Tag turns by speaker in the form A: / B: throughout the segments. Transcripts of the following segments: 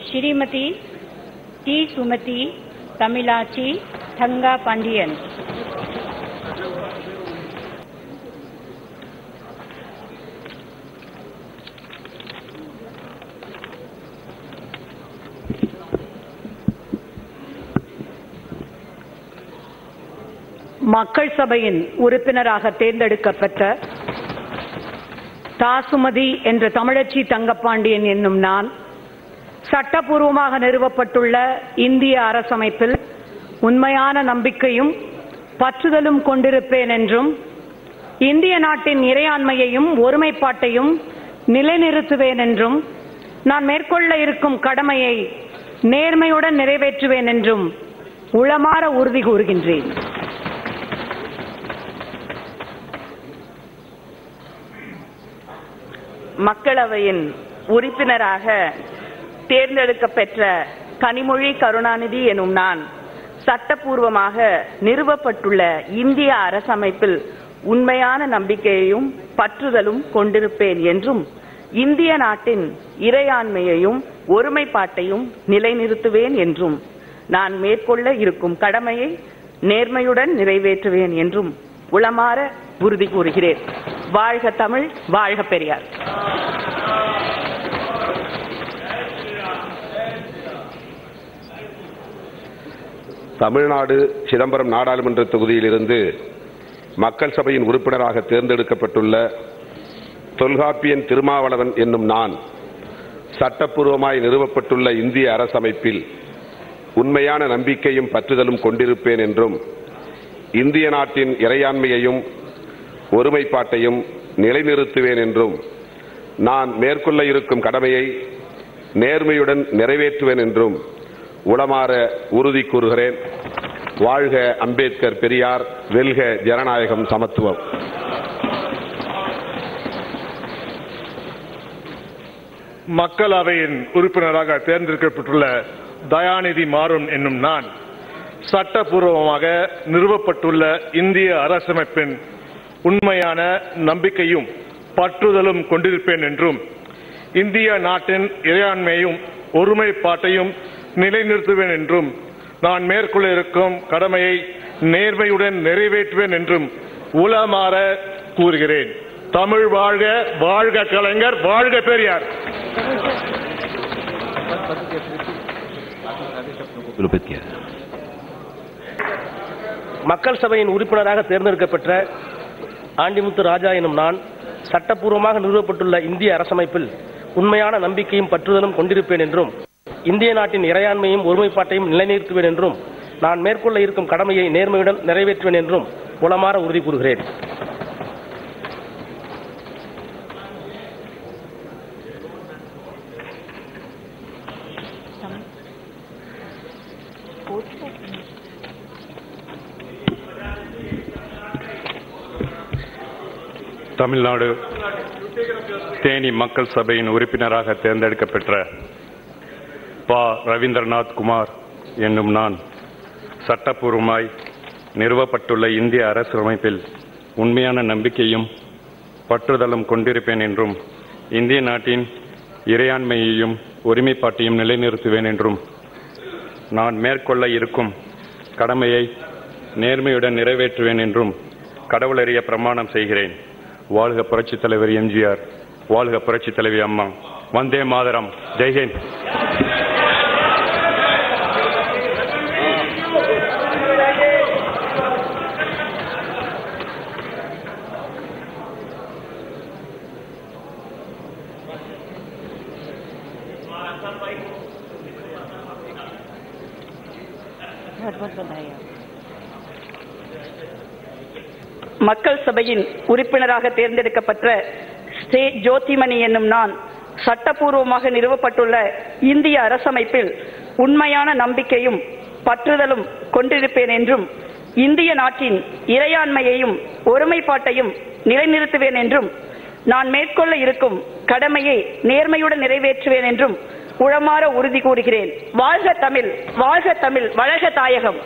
A: Shrimati T Sumathi Tamilachi Thanga Pandian
B: மக்கள் சபையின் உறுப்பினராக தேர்ந்தெடுக்கப்பட்ட தாசுமதி என்ற தமிழச்சி தங்கப்பாண்டியன் என்னும் நான் சட்டப்பூர்வமாக நிறுவப்பட்டுள்ள இந்திய அரசமைப்பில் உண்மையான நம்பிக்கையும் பற்றுதலும் கொண்டிருப்பேன் என்றும் இந்திய நாட்டின் இறையாண்மையையும் ஒருமைப்பாட்டையும் நிலைநிறுத்துவேன் என்றும் நான் மேற்கொள்ள இருக்கும் கடமையை நேர்மையுடன் நிறைவேற்றுவேன் என்றும் உளமாற உறுதி கூறுகின்றேன்
C: மக்களவையின் உறுப்பினராக தேர்ந்தெடுக்கப்பெற்ற கனிமொழி கருணாநிதி எனும் நான் சட்டப்பூர்வமாக நிறுவப்பட்டுள்ள இந்திய அரசமைப்பில் உண்மையான நம்பிக்கையையும் பற்றுதலும் கொண்டிருப்பேன் என்றும் இந்திய நாட்டின் இறையாண்மையையும் ஒருமைப்பாட்டையும் நிலைநிறுத்துவேன் என்றும் நான் மேற்கொள்ள இருக்கும் கடமையை நேர்மையுடன் நிறைவேற்றுவேன் என்றும் உளமாற உறுதி கூறுகிறேன் வாழ்க தமிழ் வாழ்க பெரியார்
D: தமிழ்நாடு சிதம்பரம் நாடாளுமன்ற தொகுதியிலிருந்து மக்கள் சபையின் உறுப்பினராக தேர்ந்தெடுக்கப்பட்டுள்ள தொல்காப்பியன் திருமாவளவன் என்னும் நான் சட்டப்பூர்வமாய் நிறுவப்பட்டுள்ள இந்திய அரசமைப்பில் உண்மையான நம்பிக்கையும் பற்றுதலும் கொண்டிருப்பேன் என்றும் இந்திய நாட்டின் இறையாண்மையையும் ஒருமைப்பாட்டையும் நிலைநிறுத்துவேன் என்றும் நான் மேற்கொள்ள இருக்கும் கடமையை நேர்மையுடன் நிறைவேற்றுவேன் என்றும் உளமாற உறுதி கூறுகிறேன் வாழ்க அம்பேத்கர் பெரியார் வெல்க ஜனநாயகம் சமத்துவம்
E: மக்களவையின் உறுப்பினராக தேர்ந்தெடுக்கப்பட்டுள்ள தயாநிதி மாறன் என்னும் நான் சட்டப்பூர்வமாக நிறுவப்பட்டுள்ள இந்திய அரசமைப்பின் உண்மையான நம்பிக்கையும் பற்றுதலும் கொண்டிருப்பேன் என்றும் இந்திய நாட்டின் இறையாண்மையும் ஒருமைப்பாட்டையும் நிலைநிறுத்துவேன் என்றும் நான் மேற்கொள்ள இருக்கும் கடமையை நேர்மையுடன் நிறைவேற்றுவேன் என்றும் உளமாற கூறுகிறேன் தமிழ் வாழ்க வாழ்க கலைஞர் வாழ்க பெரியார்
F: மக்கள் சபையின் உறுப்பினராக தேர்ந்தெடுக்கப்பெற்ற ஆண்டிமுத்து ராஜா எனும் நான் சட்டப்பூர்வமாக நிறுவப்பட்டுள்ள இந்திய அரசமைப்பில் உண்மையான நம்பிக்கையும் பற்றுதலும் கொண்டிருப்பேன் என்றும் இந்திய நாட்டின் இறையாண்மையும் ஒருமைப்பாட்டையும் நிலைநிறுத்துவேன் என்றும் நான் மேற்கொள்ள இருக்கும் கடமையை நேர்மையுடன் நிறைவேற்றுவேன் என்றும் உளமாற உறுதி கூறுகிறேன்
G: தமிழ்நாடு தேனி மக்கள் சபையின் உறுப்பினராக தேர்ந்தெடுக்கப்பெற்ற பா ரவீந்திரநாத் குமார் என்னும் நான் சட்டப்பூர்வமாய் நிறுவப்பட்டுள்ள இந்திய அரசியலமைப்பில் உண்மையான நம்பிக்கையும் பற்றுதலும் கொண்டிருப்பேன் என்றும் இந்திய நாட்டின் இறையாண்மையையும் ஒருமைப்பாட்டையும் நிலைநிறுத்துவேன் என்றும் நான் மேற்கொள்ள இருக்கும் கடமையை நேர்மையுடன் நிறைவேற்றுவேன் என்றும் கடவுளறிய பிரமாணம் செய்கிறேன் வாழ்க புரட்சித் தலைவர் எம்ஜிஆர் வாழ்க புரட்சித் தலைவி அம்மா வந்தே மாதரம் ஜெய்ஹிந்த்
A: बहुत बहुत बधाई आपको
C: மக்கள் சபையின் உறுப்பினராக தேர்ந்தெடுக்கப்பட்ட ஸ்ரீ ஜோதிமணி என்னும் நான் சட்டப்பூர்வமாக நிறுவப்பட்டுள்ள இந்திய அரசமைப்பில் உண்மையான நம்பிக்கையும் பற்றுதலும் கொண்டிருப்பேன் என்றும் இந்திய நாட்டின் இறையாண்மையையும் ஒருமைப்பாட்டையும் நிலைநிறுத்துவேன் என்றும் நான் மேற்கொள்ள இருக்கும் கடமையை நேர்மையுடன் நிறைவேற்றுவேன் என்றும் உளமாற உறுதி கூறுகிறேன் வாழ்க தமிழ் வாழ்க தமிழ் வளர்க தாயகம்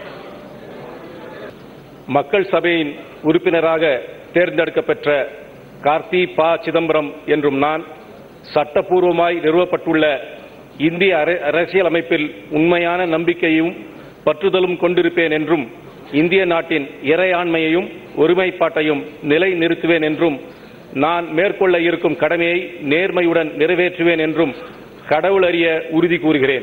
F: மக்கள் சபையின் உறுப்பினராக தேர்ந்தெடுக்கப்பெற்ற
E: கார்த்தி ப சிதம்பரம் என்றும் நான் சட்டப்பூர்வமாய் நிறுவப்பட்டுள்ள இந்திய அர- அரசியலமைப்பில் உண்மையான நம்பிக்கையும் பற்றுதலும் கொண்டிருப்பேன் என்றும் இந்திய நாட்டின் இறையாண்மையையும் ஒருமைப்பாட்டையும் நிலைநிறுத்துவேன் என்றும் நான் மேற்கொள்ள இருக்கும் கடமையை நேர்மையுடன் நிறைவேற்றுவேன் என்றும் கடவுள் அறிய உறுதி கூறுகிறேன்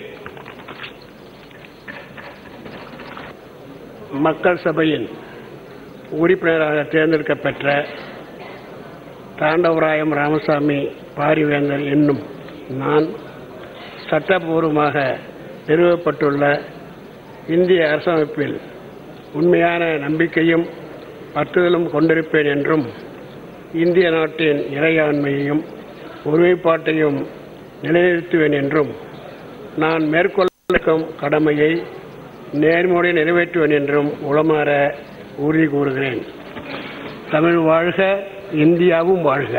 H: மக்கள் சபையின் உறுப்பினராக தேர்ந்தெடுக்கப்பெற்ற தாண்டவராயம் ராமசாமி பாரிவேந்தர் என்னும் நான் சட்டபூர்வமாக நிறுவப்பட்டுள்ள இந்திய அரசமைப்பில் உண்மையான நம்பிக்கையும் பற்றுதலும் கொண்டிருப்பேன் என்றும் இந்திய நாட்டின் இறையாண்மையையும் ஒருமைப்பாட்டையும் நிலைநிறுத்துவேன் என்றும் நான் மேற்கொள்ளும் கடமையை நேர்மையுடன் நிறைவேற்றுவேன் என்றும் உளமாற உறுதி கூறுகிறேன் தமிழ் வாழ்க இந்தியாவும் வாழ்க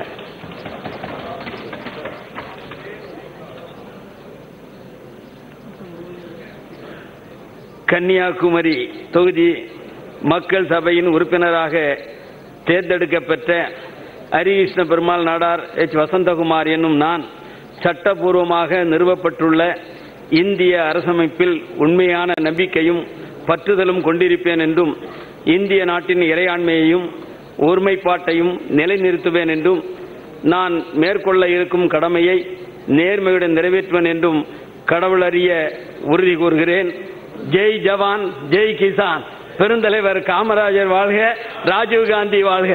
I: கன்னியாகுமரி தொகுதி மக்கள் சபையின் உறுப்பினராக தேர்ந்தெடுக்கப்பெற்ற ஹரிகிருஷ்ண பெருமாள் நாடார் எச் வசந்தகுமார் என்னும் நான் சட்டபூர்வமாக நிறுவப்பட்டுள்ள இந்திய அரசமைப்பில் உண்மையான நம்பிக்கையும் பற்றுதலும் கொண்டிருப்பேன் என்றும் இந்திய நாட்டின் இறையாண்மையையும் ஒருமைப்பாட்டையும் நிலைநிறுத்துவேன் என்றும் நான் மேற்கொள்ள இருக்கும் கடமையை நேர்மையுடன் நிறைவேற்றுவேன் என்றும் கடவுள் அறிய உறுதி கூறுகிறேன் ஜெய் ஜவான் ஜெய் கிசான் பெருந்தலைவர் காமராஜர் வாழ்க ராஜீவ்காந்தி வாழ்க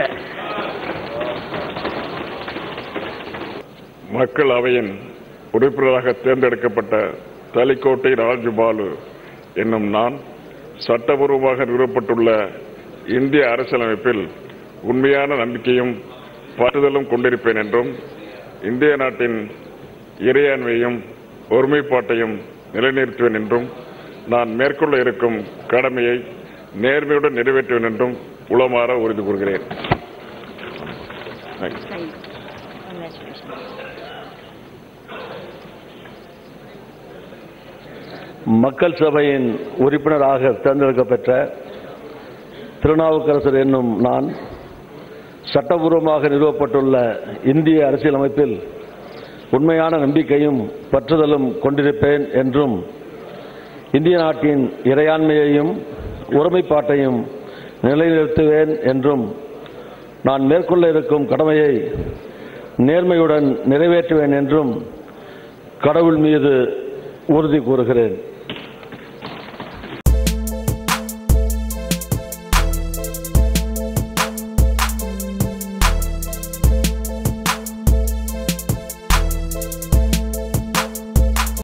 J: மக்கள் அவையின் உறுப்பினராக தேர்ந்தெடுக்கப்பட்ட தலிக்கோட்டை ராஜுபாலு என்னும் நான் சட்டபூர்வமாக நிறுவப்பட்டுள்ள இந்திய அரசியலமைப்பில் உண்மையான நம்பிக்கையும் பற்றுதலும் கொண்டிருப்பேன் என்றும் இந்திய நாட்டின் இறையாண்மையும் ஒருமைப்பாட்டையும் நிலைநிறுத்துவேன் என்றும் நான் மேற்கொள்ள இருக்கும் கடமையை நேர்மையுடன் நிறைவேற்றுவேன் என்றும் உளமாற உறுதி கூறுகிறேன் Thank you.
K: மக்கள் சபையின் உறுப்பினராக தேர்ந்தெடுக்கப்பெற்ற திருநாவுக்கரசர் என்னும் நான் சட்டபூர்வமாக நிறுவப்பட்டுள்ள இந்திய அரசியலமைப்பில் உண்மையான நம்பிக்கையும் பற்றுதலும் கொண்டிருப்பேன் என்றும் இந்திய நாட்டின் இறையாண்மையையும் ஒருமைப்பாட்டையும் நிலைநிறுத்துவேன் என்றும் நான் மேற்கொள்ள இருக்கும் கடமையை நேர்மையுடன் நிறைவேற்றுவேன் என்றும் கடவுள் மீது உறுதி கூறுகிறேன்